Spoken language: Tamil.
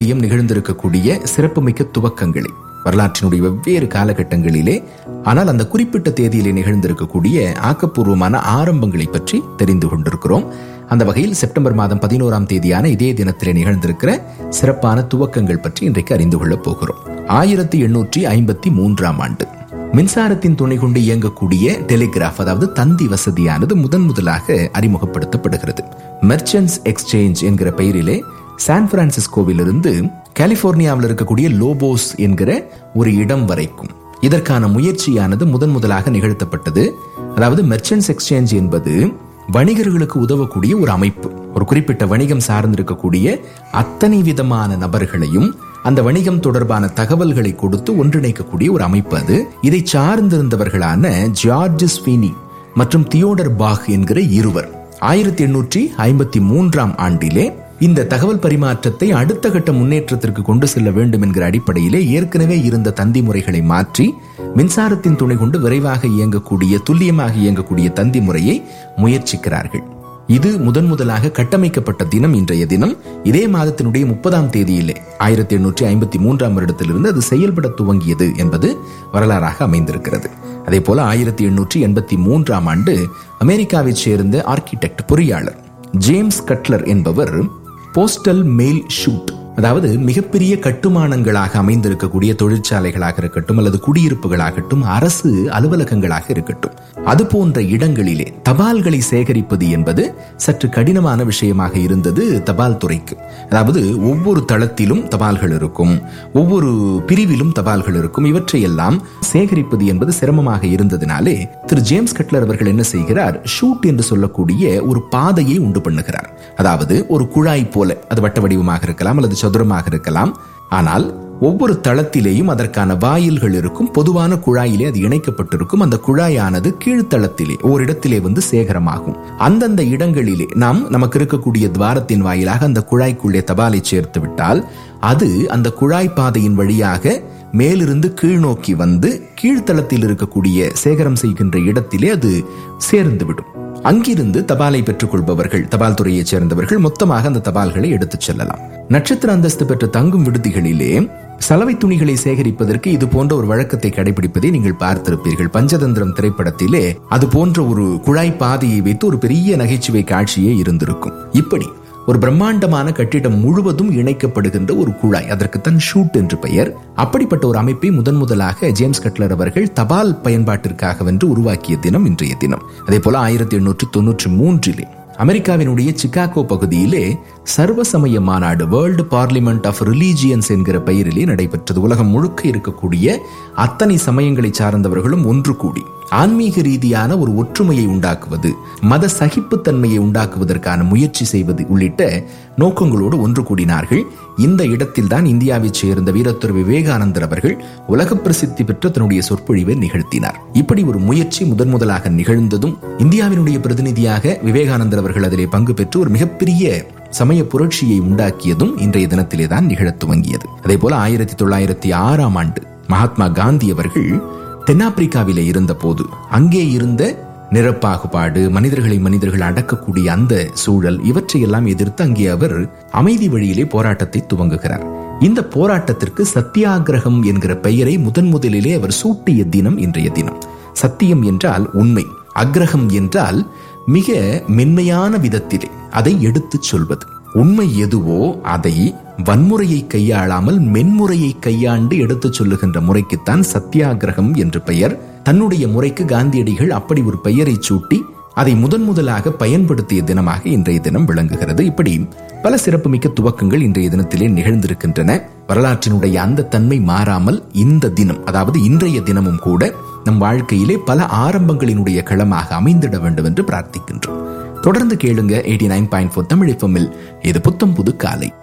காலங்களிலேயும் நிகழ்ந்திருக்கக்கூடிய சிறப்புமிக்க துவக்கங்களை வரலாற்றினுடைய வெவ்வேறு காலகட்டங்களிலே ஆனால் அந்த குறிப்பிட்ட தேதியிலே நிகழ்ந்திருக்கக்கூடிய ஆக்கப்பூர்வமான ஆரம்பங்களை பற்றி தெரிந்து கொண்டிருக்கிறோம் அந்த வகையில் செப்டம்பர் மாதம் பதினோராம் தேதியான இதே தினத்திலே நிகழ்ந்திருக்கிற சிறப்பான துவக்கங்கள் பற்றி இன்றைக்கு அறிந்து கொள்ளப் போகிறோம் ஆயிரத்தி எண்ணூற்றி ஐம்பத்தி மூன்றாம் ஆண்டு மின்சாரத்தின் துணை கொண்டு இயங்கக்கூடிய டெலிகிராஃப் அதாவது தந்தி வசதியானது முதன் முதலாக அறிமுகப்படுத்தப்படுகிறது மெர்ச்சன்ஸ் எக்ஸ்சேஞ்ச் என்கிற பெயரிலே சான் பிரான்சிஸ்கோவிலிருந்து கலிபோர்னியாவில் இருக்கக்கூடிய லோபோஸ் என்கிற ஒரு இடம் வரைக்கும் இதற்கான முயற்சியானது முதன் முதலாக நிகழ்த்தப்பட்டது அதாவது மெர்ச்சன்ஸ் எக்ஸ்சேஞ்ச் என்பது வணிகர்களுக்கு உதவக்கூடிய ஒரு அமைப்பு ஒரு குறிப்பிட்ட வணிகம் சார்ந்திருக்கக்கூடிய அத்தனை விதமான நபர்களையும் அந்த வணிகம் தொடர்பான தகவல்களை கொடுத்து ஒன்றிணைக்கக்கூடிய ஒரு அமைப்பு அது இதை சார்ந்திருந்தவர்களான ஜார்ஜ் ஸ்வீனி மற்றும் தியோடர் பாக் என்கிற இருவர் ஆயிரத்தி எண்ணூற்றி ஐம்பத்தி மூன்றாம் ஆண்டிலே இந்த தகவல் பரிமாற்றத்தை அடுத்த கட்ட முன்னேற்றத்திற்கு கொண்டு செல்ல வேண்டும் என்கிற அடிப்படையிலே ஏற்கனவே இருந்த தந்தி முறைகளை மாற்றி மின்சாரத்தின் துணை கொண்டு விரைவாக இயங்கக்கூடிய துல்லியமாக இயங்கக்கூடிய தந்தி முறையை முயற்சிக்கிறார்கள் இது முதன் முதலாக கட்டமைக்கப்பட்ட தினம் இன்றைய தினம் இதே மாதத்தினுடைய முப்பதாம் தேதியிலே ஆயிரத்தி எண்ணூற்றி ஐம்பத்தி மூன்றாம் வருடத்திலிருந்து அது செயல்பட துவங்கியது என்பது வரலாறாக அமைந்திருக்கிறது அதே போல ஆயிரத்தி எண்ணூற்றி எண்பத்தி மூன்றாம் ஆண்டு அமெரிக்காவைச் சேர்ந்த ஆர்கிடெக்ட் பொறியாளர் ஜேம்ஸ் கட்லர் என்பவர் போஸ்டல் மெயில் ஷூட் அதாவது மிகப்பெரிய கட்டுமானங்களாக அமைந்திருக்கக்கூடிய தொழிற்சாலைகளாக இருக்கட்டும் அல்லது குடியிருப்புகளாகட்டும் அரசு அலுவலகங்களாக இருக்கட்டும் அது போன்ற இடங்களிலே தபால்களை சேகரிப்பது என்பது சற்று கடினமான விஷயமாக இருந்தது தபால் துறைக்கு அதாவது ஒவ்வொரு தளத்திலும் தபால்கள் இருக்கும் ஒவ்வொரு பிரிவிலும் தபால்கள் இருக்கும் இவற்றையெல்லாம் சேகரிப்பது என்பது சிரமமாக இருந்ததினாலே திரு ஜேம்ஸ் கட்லர் அவர்கள் என்ன செய்கிறார் ஷூட் என்று சொல்லக்கூடிய ஒரு பாதையை உண்டு பண்ணுகிறார் அதாவது ஒரு குழாய் போல அது வட்ட வடிவமாக இருக்கலாம் அல்லது சதுரமாக இருக்கலாம் ஆனால் ஒவ்வொரு தளத்திலேயும் அதற்கான வாயில்கள் இருக்கும் பொதுவான குழாயிலே அது இணைக்கப்பட்டிருக்கும் அந்த குழாயானது கீழ்த்தளத்திலே ஓரிடத்திலே வந்து சேகரமாகும் அந்தந்த இடங்களிலே நாம் நமக்கு இருக்கக்கூடிய துவாரத்தின் வாயிலாக அந்த குழாய்க்குள்ளே தபாலை சேர்த்து விட்டால் அது அந்த குழாய் பாதையின் வழியாக மேலிருந்து கீழ் நோக்கி வந்து கீழ்த்தளத்தில் இருக்கக்கூடிய சேகரம் செய்கின்ற இடத்திலே அது சேர்ந்துவிடும் அங்கிருந்து தபாலை பெற்றுக் கொள்பவர்கள் தபால் துறையைச் சேர்ந்தவர்கள் மொத்தமாக அந்த தபால்களை எடுத்துச் செல்லலாம் நட்சத்திர அந்தஸ்து பெற்ற தங்கும் விடுதிகளிலே சலவை துணிகளை சேகரிப்பதற்கு இது போன்ற ஒரு வழக்கத்தை கடைபிடிப்பதை நீங்கள் பார்த்திருப்பீர்கள் பஞ்சதந்திரம் திரைப்படத்திலே அது போன்ற ஒரு குழாய் பாதையை வைத்து ஒரு பெரிய நகைச்சுவை காட்சியே இருந்திருக்கும் இப்படி ஒரு பிரம்மாண்டமான கட்டிடம் முழுவதும் இணைக்கப்படுகின்ற ஒரு குழாய் அதற்குத்தான் ஷூட் என்று பெயர் அப்படிப்பட்ட ஒரு அமைப்பை முதன் முதலாக ஜேம்ஸ் கட்லர் அவர்கள் தபால் பயன்பாட்டிற்காக வென்று உருவாக்கிய தினம் இன்றைய தினம் அதே போல ஆயிரத்தி எண்ணூற்று தொன்னூற்றி மூன்றிலே அமெரிக்காவினுடைய சிகாகோ பகுதியிலே சர்வசமய மாநாடு வேர்ல்டு பார்லிமெண்ட் ஆஃப் ரிலீஜியன்ஸ் என்கிற பெயரிலே நடைபெற்றது உலகம் முழுக்க இருக்கக்கூடிய அத்தனை சமயங்களை சார்ந்தவர்களும் ஒன்று கூடி ஆன்மீக ரீதியான ஒரு ஒற்றுமையை உண்டாக்குவது மத சகிப்புத்தன்மையை உண்டாக்குவதற்கான முயற்சி செய்வது உள்ளிட்ட நோக்கங்களோடு ஒன்று கூடினார்கள் இந்த இடத்தில் தான் இந்தியாவைச் சேர்ந்த வீரத்துறை விவேகானந்தர் அவர்கள் உலக பிரசித்தி பெற்ற தன்னுடைய சொற்பொழிவை நிகழ்த்தினார் இப்படி ஒரு முயற்சி முதன் முதலாக நிகழ்ந்ததும் இந்தியாவினுடைய பிரதிநிதியாக விவேகானந்தர் அவர்கள் அதிலே பங்கு பெற்று ஒரு மிகப்பெரிய சமய புரட்சியை உண்டாக்கியதும் இன்றைய தினத்திலே தான் நிகழத் துவங்கியது அதே போல ஆயிரத்தி தொள்ளாயிரத்தி ஆறாம் ஆண்டு மகாத்மா காந்தி அவர்கள் தென்னாப்பிரிக்காவிலே இருந்த போது அங்கே இருந்த நிறப்பாகுபாடு மனிதர்களை மனிதர்கள் அடக்கக்கூடிய அந்த சூழல் இவற்றையெல்லாம் எதிர்த்து அங்கே அவர் அமைதி வழியிலே போராட்டத்தை துவங்குகிறார் இந்த போராட்டத்திற்கு சத்தியாகிரகம் என்கிற பெயரை முதன் முதலிலே அவர் சூட்டிய தினம் இன்றைய தினம் சத்தியம் என்றால் உண்மை அக்ரகம் என்றால் மிக மென்மையான விதத்திலே அதை எடுத்துச் சொல்வது உண்மை எதுவோ அதை வன்முறையை கையாளாமல் மென்முறையை கையாண்டு எடுத்துச் சொல்லுகின்ற முறைக்குத்தான் சத்தியாகிரகம் என்று பெயர் தன்னுடைய முறைக்கு காந்தியடிகள் அப்படி ஒரு பெயரை சூட்டி அதை முதன் முதலாக பயன்படுத்திய தினமாக இன்றைய தினம் விளங்குகிறது இப்படி பல சிறப்புமிக்க துவக்கங்கள் இன்றைய தினத்திலே நிகழ்ந்திருக்கின்றன வரலாற்றினுடைய அந்த தன்மை மாறாமல் இந்த தினம் அதாவது இன்றைய தினமும் கூட நம் வாழ்க்கையிலே பல ஆரம்பங்களினுடைய களமாக அமைந்திட வேண்டும் என்று பிரார்த்திக்கின்றோம் தொடர்ந்து கேளுங்க eighty nine point four Tamil இது புத்தம் புது காலை